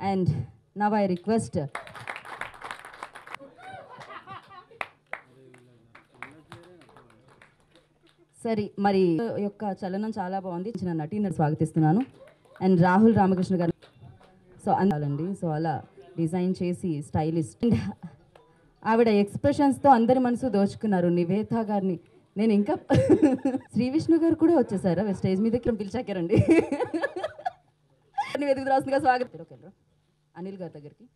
And now I request సరే మరి యొక్క చలనం చాలా బాగుంది చిన్న నటిని స్వాగతిస్తున్నాను అండ్ రాహుల్ రామకృష్ణ గారు సో అందాలండి సో అలా డిజైన్ చేసి స్టైలిస్ట్ అండ్ ఆవిడ ఎక్స్ప్రెషన్స్తో అందరి మనసు దోచుకున్నారు నివేత గారిని నేను ఇంకా శ్రీ విష్ణు గారు కూడా వచ్చేసారా స్టేజ్ మీద ఇక్కడ పిలిచాకారండి నివేదిక రాస్తుందిగా స్వాగతం ఓకే రా. అనిల్ గారి దగ్గరికి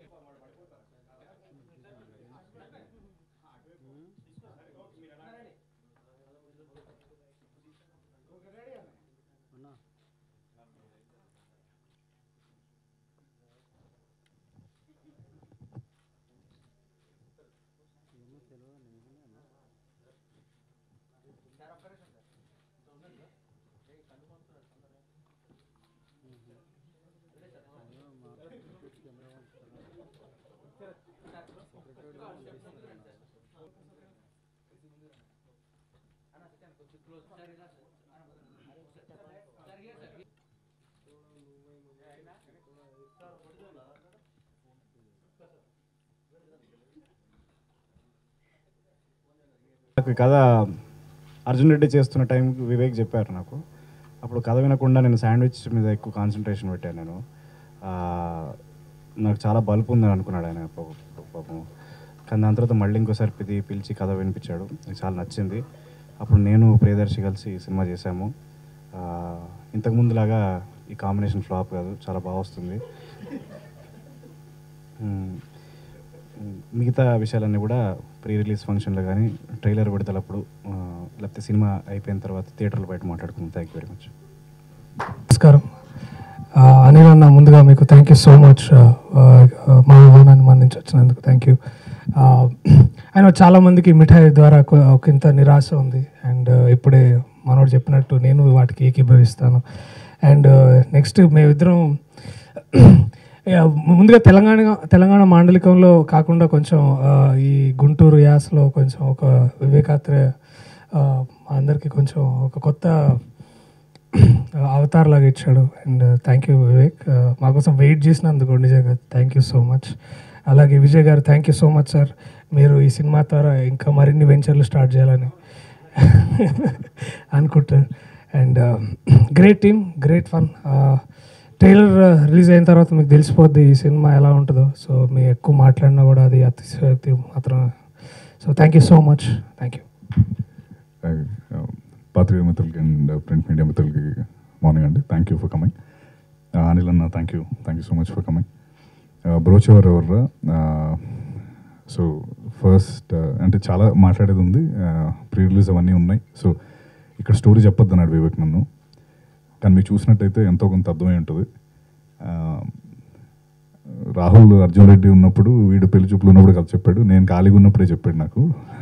నాకు ఈ కథ అర్జున్ రెడ్డి చేస్తున్న టైంకి వివేక్ చెప్పారు నాకు అప్పుడు కథ వినకుండా నేను శాండ్విచ్ మీద ఎక్కువ కాన్సన్ట్రేషన్ పెట్టాను నేను ఆ, నాకు చాలా బల్బ్ ఉందని అనుకున్నాడు ఆయన పాపం పాపం కానీ దాని తర్వాత మళ్ళీ ఇంకోసారి పిది పిలిచి కథ వినిపించాడు నాకు చాలా నచ్చింది అప్పుడు నేను ప్రియదర్శి కలిసి ఈ సినిమా చేశాము ఆ, ఇంతకుముందులాగా ఈ కాంబినేషన్ ఫ్లాప్ కాదు చాలా బాగా వస్తుంది మ్మ్. మిగతా విషయాలన్నీ కూడా ప్రీ రిలీజ్ ఫంక్షన్లో కానీ ట్రైలర్ విడుదలప్పుడు ఆ, లేకపోతే సినిమా అయిపోయిన తర్వాత థియేటర్లో బయట మాట్లాడుకుందాం థ్యాంక్ యూ వెరీ మచ్ నమస్కారం ఆ, అనిల్ అన్న ముందుగా మీకు థ్యాంక్ యూ సో మచ్ మా ఆహ్వానాన్ని మన్నించి వచ్చినందుకు థ్యాంక్ యూ ఆయన చాలామందికి మిఠాయి ద్వారా కొ- ఒక ఇంత నిరాశ ఉంది అండ్ ఇప్పుడే మనోడు చెప్పినట్టు నేను వాటికి ఏకీభవిస్తాను అండ్ నెక్స్ట్ మేమిద్దరం యా, ముందుగా తెలంగాణ తెలంగాణ మాండలికంలో కాకుండా కొంచెం ఆ, ఈ గుంటూరు యాసలో కొంచెం ఒక వివేకాత్రే ఆ, మా అందరికీ కొంచెం ఒక కొత్త అవతార్ లాగా ఇచ్చాడు అండ్ థ్యాంక్ యూ వివేక్ మా కోసం వెయిట్ చేసినందుకు నిజంగా థ్యాంక్ యూ సో మచ్ అలాగే విజయ్ గారు thank you so much sir మీరు ఈ సినిమా ద్వారా ఇంకా మరిన్ని వెంచర్లు స్టార్ట్ చేయాలని అనుకుంటారు and great team great fun trailer release అయిన తర్వాత మీకు తెలిసిపోద్ది ఈ సినిమా ఎలా ఉంటుందో సో మీ ఎక్కువ మాట్లాడినా కూడా అది అతిశయోక్తి మాత్రం so thank you so much thank you పాత్రిక మిత్రులకి అండ్ ప్రింట్ మీడియా మిత్రులకి మార్నింగ్ అండి thank you for coming Anil అన్న thank you thank you so much for coming Brochevarevarura so first అంటే చాలా మాట్లాడేది ఉంది ప్రీ రిలీజ్ అవన్నీ ఉన్నాయి సో ఇక్కడ స్టోరీ చెప్పొద్దు అన్నాడు వివేక్ నన్ను కానీ మీకు చూసినట్టయితే ఎంతో కొంత అర్థమై ఉంటుంది ఆ, రాహుల్ అర్జున్ రెడ్డి ఉన్నప్పుడు వీడు పెళ్లి చూపులు ఉన్నప్పుడు కథ చెప్పాడు నేను ఖాళీగా ఉన్నప్పుడే చెప్పాడు నాకు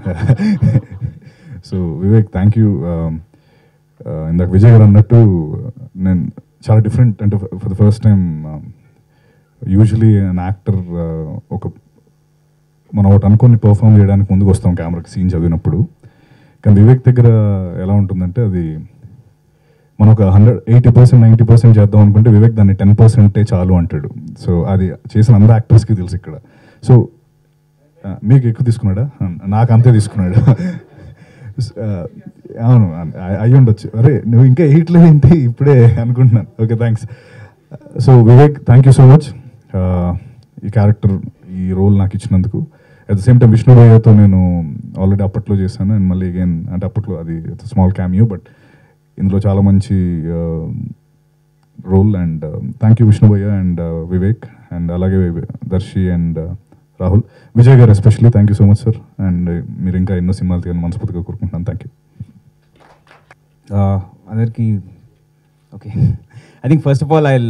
సో వివేక్ థ్యాంక్ యూ ఇందాక విజయ్ గారు అన్నట్టు నేను చాలా డిఫరెంట్ అంటే for the first time usually an actor ఒక మనం ఒకటి అనుకుని పర్ఫామ్ చేయడానికి ముందుకు వస్తాం కెమెరాకి సీన్ చదివినప్పుడు కానీ వివేక్ దగ్గర ఎలా ఉంటుందంటే అది మనం ఒక hundred eighty percent ninety percent చేద్దాం అనుకుంటే వివేక్ దాన్ని టెన్ పర్సెంటే చాలు అంటాడు సో అది చేసిన అందరు యాక్టర్స్కి తెలుసు ఇక్కడ సో ఆ, మీకు ఎక్కువ తీసుకున్నాడా ఆ, నాకు అంతే తీసుకున్నాడు ఆ, అవును అ- అయ్యి ఉండొచ్చు అరే నువ్వు ఇంకా ఎయిట్లేదు ఏంటి ఇప్పుడే అనుకుంటున్నాను okay thanks so Vivek thank you so much ఈ క్యారెక్టర్ ఈ రోల్ నాకు ఇచ్చినందుకు at the same time Vishnu భయ్యతో నేను ఆల్రెడీ అప్పట్లో చేశాను అండ్ మళ్ళీ అగైన్ అంటే అప్పట్లో అది స్మాల్ క్యామియో బట్ ఇందులో చాలా మంచి role and thank you Vishnu భయ్య అండ్ వివేక్ అండ్ అలాగే Darsi and Rahul Vijay garu especially thank you so much sir and మీరు ఇంకా ఎన్నో సినిమాలు తీయాలని మనస్ఫూర్తిగా కోరుకుంటున్నాను థ్యాంక్ యూ Uh, అందరికీ okay I think first of all I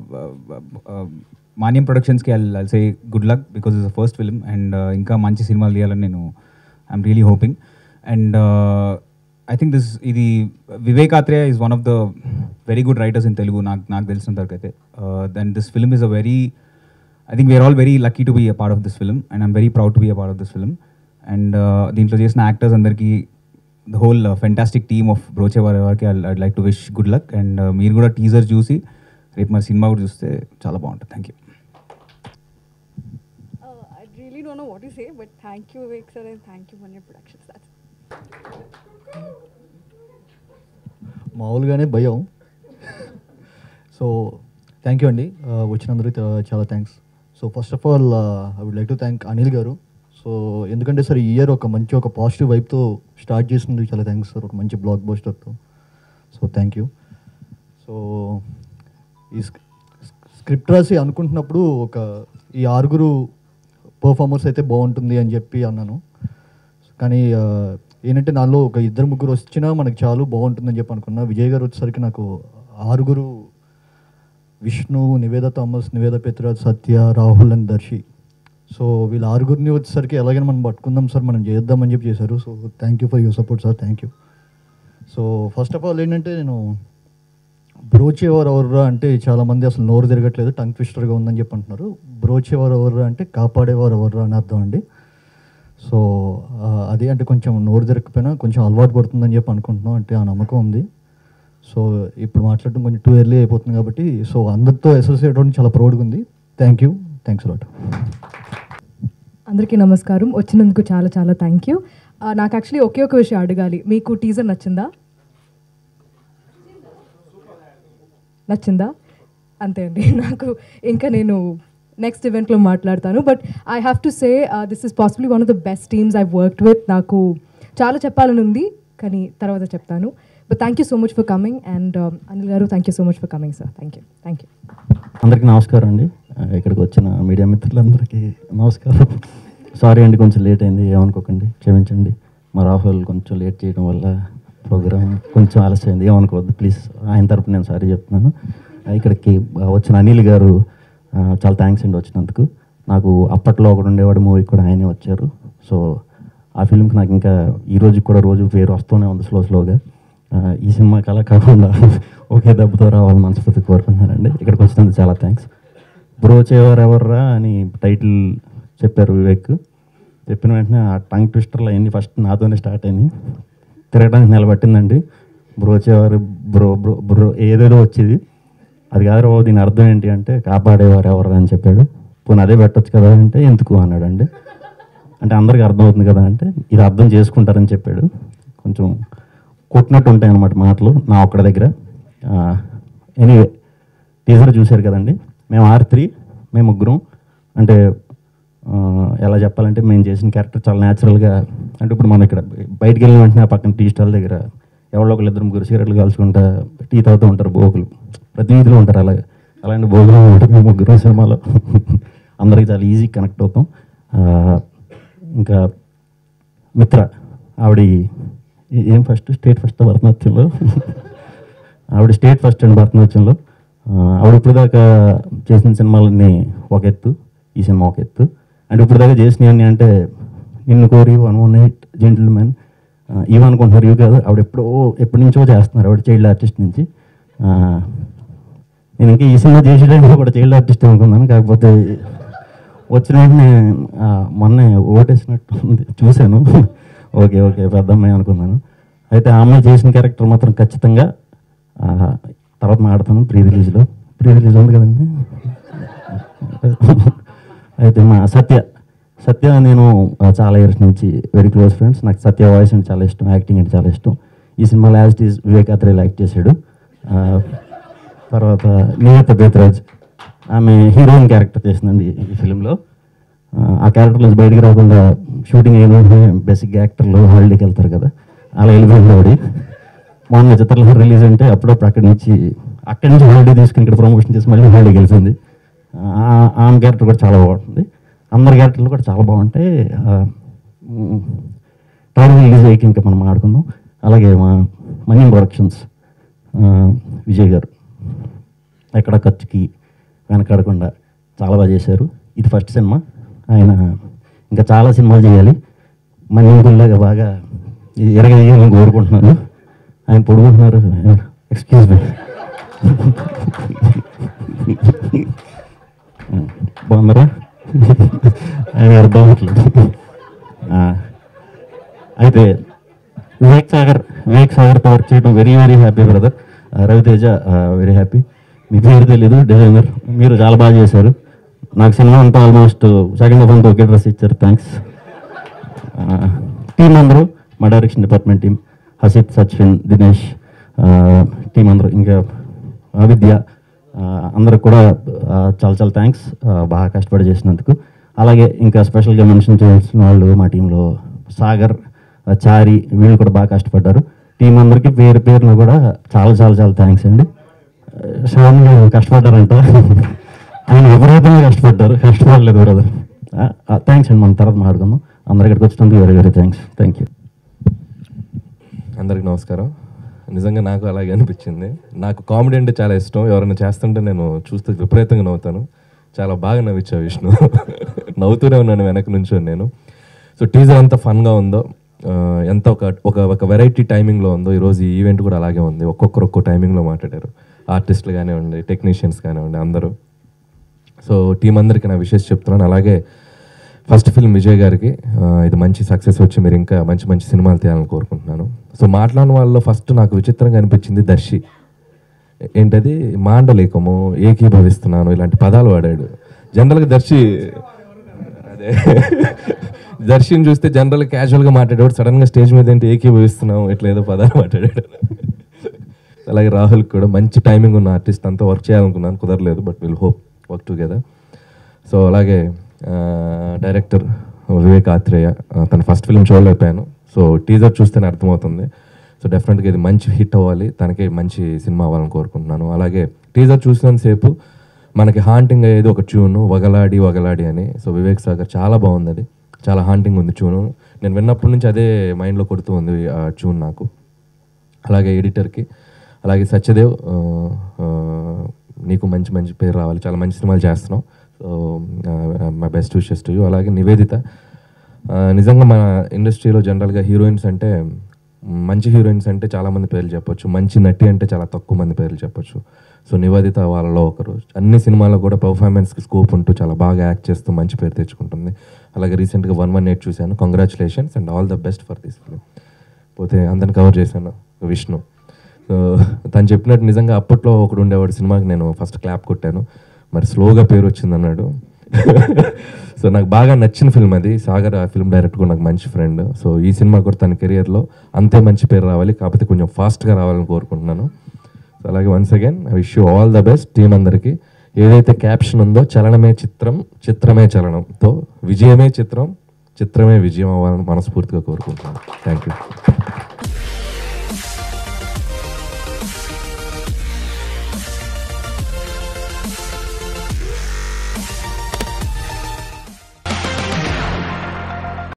Manyam ప్రొడక్షన్స్కి I I say good luck because is the first film and ఇంకా మంచి సినిమాలు తీయాలని నేను I'm really hoping and I think this ఇది Vivek Athreya is one of the very good writers in Telugu నాకు నాకు తెలిసినంత వరకు అయితే then this film is a very I think we are all very lucky to be a part of this film and I'm very proud to be a part of this film and దీంట్లో చేసిన actors అందరికీ the whole fantastic team of Broche వారి వారికి I like to wish good luck and మీరు కూడా teaser చూసి రేపు మరి సినిమా కూడా చూస్తే చాలా బాగుంటుంది thank you what to say, but thank you, Vivek sir, and thank you, Manya Productions. That's మామూలుగానే భయం సో థ్యాంక్ యూ అండి ఆ, వచ్చినందుకు త- చాలా thanks so first of all I would like to thank Anil garu so ఎందుకంటే సార్ ఈ year ఒక మంచి ఒక పాజిటివ్ వైబ్తో స్టార్ట్ చేసినందుకు చాలా థ్యాంక్స్ సార్ ఒక మంచి బ్లాక్ బస్టర్తో సో థ్యాంక్ యూ సో ఈ స్క్- స్క్రిప్ట్ రాసి అనుకుంటున్నప్పుడు ఒక ఈ ఆరుగురు పర్ఫార్మర్స్ అయితే బాగుంటుంది అని చెప్పి అన్నాను కానీ ఆ, ఏంటంటే నాలో ఒక ఇద్దరు ముగ్గురు వచ్చినా మనకు చాలు బాగుంటుందని చెప్పి అనుకున్నా విజయ్ గారు వచ్చేసరికి నాకు ఆరుగురు విష్ణు నివేద థామస్ నివేద పెత్రాజ్ సత్య రాహుల్ అండ్ దర్శి సో వీళ్ళ ఆరుగురిని వచ్చేసరికి ఎలాగైనా మనం పట్టుకుందాం సార్ మనం చేద్దామని చెప్పి చేశారు so thank you for your support sir thank you so first of all ఏంటంటే నేను బ్రోచేవారు ఎవర్రా అంటే చాలామంది అసలు నోరు తిరగట్లేదు టంగ్ ట్విస్టర్గా ఉందని చెప్పి అంటున్నారు బ్రోచేవారు ఎవర్రా అంటే కాపాడేవారు ఎవర్రా అని అర్థం అండి సో ఆ, అది అంటే కొంచెం నోరు తిరగకపోయినా కొంచెం అలవాటు పడుతుందని చెప్పి అనుకుంటున్నాం అంటే ఆ నమ్మకం ఉంది సో ఇప్పుడు మాట్లాడడం కొంచెం టూ ఎర్లీ అయిపోతుంది కాబట్టి సో అందరితో అసోసియేట్ అవ్వడం చాలా ప్రౌడ్గా ఉంది థ్యాంక్ యూ థ్యాంక్స్ లాట్ అందరికీ నమస్కారం వచ్చినందుకు చాలా చాలా థ్యాంక్ యూ నాకు యాక్చువల్లీ ఒకే ఒక విషయం అడగాలి మీకు టీజర్ నచ్చిందా నచ్చిందా అంతే అండి నాకు ఇంకా నేను నెక్స్ట్ ఈవెంట్లో మాట్లాడతాను but I have to say this is possibly one of the best teams I worked with నాకు చాలా చెప్పాలని ఉంది కానీ తర్వాత చెప్తాను but thank you so much for coming and Anil garu thank you so much for coming sir thank you thank you అందరికీ నమస్కారం అండి ఆ, ఇక్కడికి వచ్చిన మీడియా మిత్రులందరికీ నమస్కారం సారీ అండి కొంచెం లేట్ అయింది ఏమనుకోకండి క్షమించండి మా రాహుల్ కొంచెం లేట్ చేయడం వల్ల ప్రోగ్రామ్ కొంచెం ఆలస్యమైంది ఏమనుకోవద్దు ప్లీజ్ ఆయన తరపు నేను సారీ చెప్తున్నాను ఆ, ఇక్కడికి ఆ, వచ్చిన అనిల్ గారు ఆ, చాలా థ్యాంక్స్ అండి వచ్చినందుకు నాకు అప్పట్లో ఒకడు ఉండేవాడు మూవీ కూడా ఆయనే వచ్చారు సో ఆ ఫిల్మ్కి నాకు ఇంకా ఈ రోజు కూడా రోజు పేరు వస్తూనే ఉంది స్లో స్లోగా ఆ, ఈ సినిమాకి అలా కాకుండా ఒకే దెబ్బతో రావాలని మనస్ఫూర్తి కోరుకుంటున్నానండి ఇక్కడికి వచ్చినందుకు చాలా థ్యాంక్స్ బ్రో చేవారు ఎవర్రా అని టైటిల్ చెప్పారు వివేక్ చెప్పిన వెంటనే ఆ టంగ్ ట్విస్టర్లు అయింది ఫస్ట్ నాతోనే స్టార్ట్ అయింది తిరగడానికి నిలబట్టిందండి బ్రో చేవారు బ్రో బ్రో బ్రో ఏదేదో వచ్చేది అది కాదు బాబు దీని అర్థం ఏంటి అంటే కాపాడేవారు ఎవరు అని చెప్పాడు పోనీ అదే పెట్టొచ్చు కదా అంటే ఎందుకు అన్నాడండి అంటే అందరికీ అర్థమవుతుంది కదా అంటే ఇది అర్థం చేసుకుంటారని చెప్పాడు కొంచెం కొట్టినట్టు ఉంటాయి అన్నమాట మాటలు నా ఒక్కడ దగ్గర ఎనీవే టీజర్ చూశారు కదండి మేము ఆర్ త్రీ మేము ముగ్గురం అంటే ఆ, ఎలా చెప్పాలంటే మేము చేసిన క్యారెక్టర్ చాలా న్యాచురల్గా అంటే ఇప్పుడు మనం ఇక్కడ బయటికి వెళ్ళిన వెంటనే ఆ పక్కన టీ స్టాల్ దగ్గర ఎవరో ఒకళ్ళు ఇద్దరు ముగ్గురు సిగరెట్లు కాల్చుకుంటా టీ తాగుతూ ఉంటారు బోగులు ప్రతినిధులు ఉంటారు అలాగే అలాంటి బోగులు ఉంటారు మేము ముగ్గురు సినిమాలో అందరికి చాలా ఈజీ కనెక్ట్ అవుతాం ఆ, ఇంకా మిత్ర ఆవిడ ఏ- ఏం ఫస్ట్ స్టేట్ ఫస్ట్ భరతనాట్యంలో ఆవిడ స్టేట్ ఫస్ట్ అండి భరతనాట్యంలో ఆ, ఆవిడ ఇప్పుడు దాకా చేసిన సినిమాలన్నీ ఒక ఎత్తు ఈ సినిమా ఒక ఎత్తు అంటే ఇప్పుడు దాకా చేసినవన్నీ అంటే Ninnu Kori one one eight gentleman ఇవి అనుకుంటున్నారు ఇవి కాదు ఆవిడ ఎప్పుడో ఎప్పటి నుంచో చేస్తున్నారు ఆవిడ చైల్డ్ ఆర్టిస్ట్ నుంచి ఆ, నేను ఇంకా ఈ సినిమా చేసేటప్పుడు కూడా చైల్డ్ ఆర్టిస్ట్ అనుకున్నాను కాకపోతే వచ్చిన వెంటనే ఆ, మొన్నే ఓటేసినట్టు ఉంది చూశాను ఓకే ఓకే పెద్ద అమ్మాయి అనుకున్నాను అయితే ఆ అమ్మాయి చేసిన క్యారెక్టర్ మాత్రం ఖచ్చితంగా ఆ, తర్వాత మాడతాను ప్రీ రిలీజ్లో ప్రీ రిలీజ్ ఉంది కదండి అయితే మా సత్య సత్య నేను ఆ, చాలా ఇయర్స్ నుంచి వెరీ క్లోజ్ ఫ్రెండ్స్ నాకు సత్య వాయిస్ అంటే చాలా ఇష్టం యాక్టింగ్ అంటే చాలా ఇష్టం ఈ సినిమాలో as is Vivek Athreya act చేశాడు ఆ, తర్వాత నివేత బేత్రాజ్ ఆమె హీరోయిన్ క్యారెక్టర్ చేసిందండి ఈ ఫిలింలో ఆ క్యారెక్టర్ నుంచి బయటికి రాకుండా షూటింగ్ అయిన వెంటనే బేసిక్ యాక్టర్లు హాలిడేకి వెళ్తారు కదా అలా వెళ్ళిపోయింది ఆవిడ మొన్న చిత్రలో రిలీజ్ అంటే అప్పుడప్పుడు అక్కడి నుంచి అక్కడి నుంచి హాలిడే తీసుకుని ఇక్కడ ప్రమోషన్ చేసి మళ్ళీ హాలిడేకి వెళ్తుంది ఆ- ఆమె క్యారెక్టర్ కూడా చాలా బాగుంటుంది అందరి క్యారెక్టర్లు కూడా చాలా బాగుంటాయి ట్రైలర్ రిలీజ్ అయ్యాక ఇంకా మనం ఆడుకుందాం అలాగే మా మనీ ప్రొడక్షన్స్ విజయ్ గారు ఎక్కడ ఖర్చుకి వెనకాడకుండా చాలా బాగా చేశారు ఇది ఫస్ట్ సినిమా ఆయన ఇంకా చాలా సినిమాలు చేయాలి మణింకుల్లాగా బాగా ఎరగేయాలని కోరుకుంటున్నాను ఆయన పొడుగుంటున్నారు ఎక్స్క్యూజ్ మీ బాగున్నారా ఆయన అర్థం అవ్వట్లేదు ఆ, అయితే వివేక్ సాగర్ వివేక్ సాగర్తో వర్క్ చేయడం very very happy brother Raviteja very happy మీ పేరు తెలీదు డిజైనర్ మీరు చాలా బాగా చేశారు నాకు సినిమా అంతా ఆల్మోస్ట్ సెకండ్ హాఫ్ అంతా ఒకే డ్రెస్ ఇచ్చారు థ్యాంక్స్ టీం అందరూ మా direction department team Hasith Sachin Dinesh team అందరూ ఇంకా విద్య అందరూ కూడా ఆ, చాలా చాలా థ్యాంక్స్ బాగా కష్టపడి చేసినందుకు అలాగే ఇంకా స్పెషల్గా మెన్షన్ చేసిన వాళ్ళు మా టీంలో సాగర్ ఆ, చారి వీళ్ళు కూడా బాగా కష్టపడ్డారు టీం అందరికీ పేరు పేరున కూడా చాలా చాలా చాలా థ్యాంక్స్ అండి శ్యామ్ గారు కష్టపడ్డారంట ఆయన విపరీతంగా కష్టపడ్డారు కష్టపడలేదు బ్రదర్ థ్యాంక్స్ అండి మన తర్వాత మాట్లాడుకుందాం అందరి ఇక్కడికి వచ్చినందుకు very very thanks thank you అందరికి నమస్కారం నిజంగా నాకు అలాగే అనిపించింది నాకు కామెడీ అంటే చాలా ఇష్టం ఎవరైనా చేస్తుంటే నేను చూస్తూ విపరీతంగా నవ్వుతాను చాలా బాగా నవ్వించా విష్ణు నవ్వుతూనే ఉన్నాను వెనక నుంచి నేను సో టీజర్ ఎంత ఫన్గా ఉందో ఆ, ఎంత ఒక ఒక ఒక వెరైటీ టైమింగ్లో ఉందో ఈరోజు ఈ ఈవెంట్ కూడా అలాగే ఉంది ఒక్కొక్కరు ఒక్కో టైమింగ్లో మాట్లాడారు ఆర్టిస్టులు కానివ్వండి టెక్నీషియన్స్ కానివ్వండి అందరూ సో టీం అందరికీ నా విషెస్ చెప్తున్నాను అలాగే ఫస్ట్ ఫిల్మ్ విజయ్ గారికి ఆ, ఇది మంచి సక్సెస్ వచ్చి మీరు ఇంకా మంచి మంచి సినిమాలు తీయాలని కోరుకుంటున్నాను సో మాట్లాడిన వాళ్ళలో ఫస్ట్ నాకు విచిత్రంగా అనిపించింది దర్శి ఏంటది మాండలేకము ఏకీభవిస్తున్నాను ఇలాంటి పదాలు వాడాడు జనరల్గా దర్శి అదే దర్శిని చూస్తే జనరల్ క్యాజువల్గా మాట్లాడేవాడు సడన్గా స్టేజ్ మీద ఏంటి ఏకీభవిస్తున్నాం ఇట్లా ఏదో పదాలు మాట్లాడాడు అలాగే రాహుల్ కూడా మంచి టైమింగ్ ఉన్న ఆర్టిస్ట్ అంతా వర్క్ చేయాలనుకున్నాను కుదరలేదు but will hope work together so అలాగే డైరెక్టర్ వివేక్ ఆత్రేయ ఆ, తన ఫస్ట్ ఫిల్మ్ చూడలేకపోయాను సో టీజర్ చూస్తేనే అర్థమవుతుంది సో డెఫినెట్గా ఇది మంచి హిట్ అవ్వాలి తనకి మంచి సినిమా అవ్వాలని కోరుకుంటున్నాను అలాగే టీజర్ చూసినంతసేపు మనకి హాంటింగ్ అయ్యేది ఒక ట్యూన్ వగలాడి వగలాడి అని సో వివేక్ సాగర్ చాలా బాగుంది అది చాలా హాంటింగ్ ఉంది ట్యూన్ నేను విన్నప్పటి నుంచి అదే మైండ్లో కొడుతూ ఉంది ఆ ట్యూన్ నాకు అలాగే ఎడిటర్కి అలాగే సత్యదేవ్ ఆ, ఆ, నీకు మంచి మంచి పేరు రావాలి చాలా మంచి సినిమాలు చేస్తున్నావు so my best wishes to you అలాగే నివేదిత ఆ, నిజంగా మన ఇండస్ట్రీలో జనరల్గా హీరోయిన్స్ అంటే మ్, మంచి హీరోయిన్స్ అంటే చాలామంది పేర్లు చెప్పొచ్చు మంచి నటి అంటే చాలా తక్కువ మంది పేర్లు చెప్పొచ్చు సో నివేదిత వాళ్ళలో ఒకరు అన్ని సినిమాల్లో కూడా పర్ఫార్మెన్స్కి స్కోప్ ఉంటూ చాలా బాగా యాక్ట్ చేస్తూ మంచి పేరు తెచ్చుకుంటుంది అలాగే రీసెంట్గా వన్ వన్ ఎయిట్ చూశాను congratulations and all the best for this film పోతే అందరిని కవర్ చేశాను విష్ణు సో తను చెప్పినట్టు నిజంగా అప్పట్లో ఒకడు ఉండేవాడు సినిమాకి నేను ఫస్ట్ క్లాప్ కొట్టాను మరి స్లోగా పేరు వచ్చింది అన్నాడు సో నాకు బాగా నచ్చిన ఫిల్మ్ అది సాగర్ ఆ ఫిల్మ్ డైరెక్టర్ కూడా నాకు మంచి ఫ్రెండ్ సో ఈ సినిమా కూడా తన కెరియర్లో అంతే మంచి పేరు రావాలి కాకపోతే కొంచెం ఫాస్ట్గా రావాలని కోరుకుంటున్నాను సో అలాగే once again I wish you all the best team అందరికీ ఏదైతే క్యాప్షన్ ఉందో చలనమే చిత్రం చిత్రమే చలనంతో విజయమే చిత్రం చిత్రమే విజయం అవ్వాలని మనస్ఫూర్తిగా కోరుకుంటున్నాను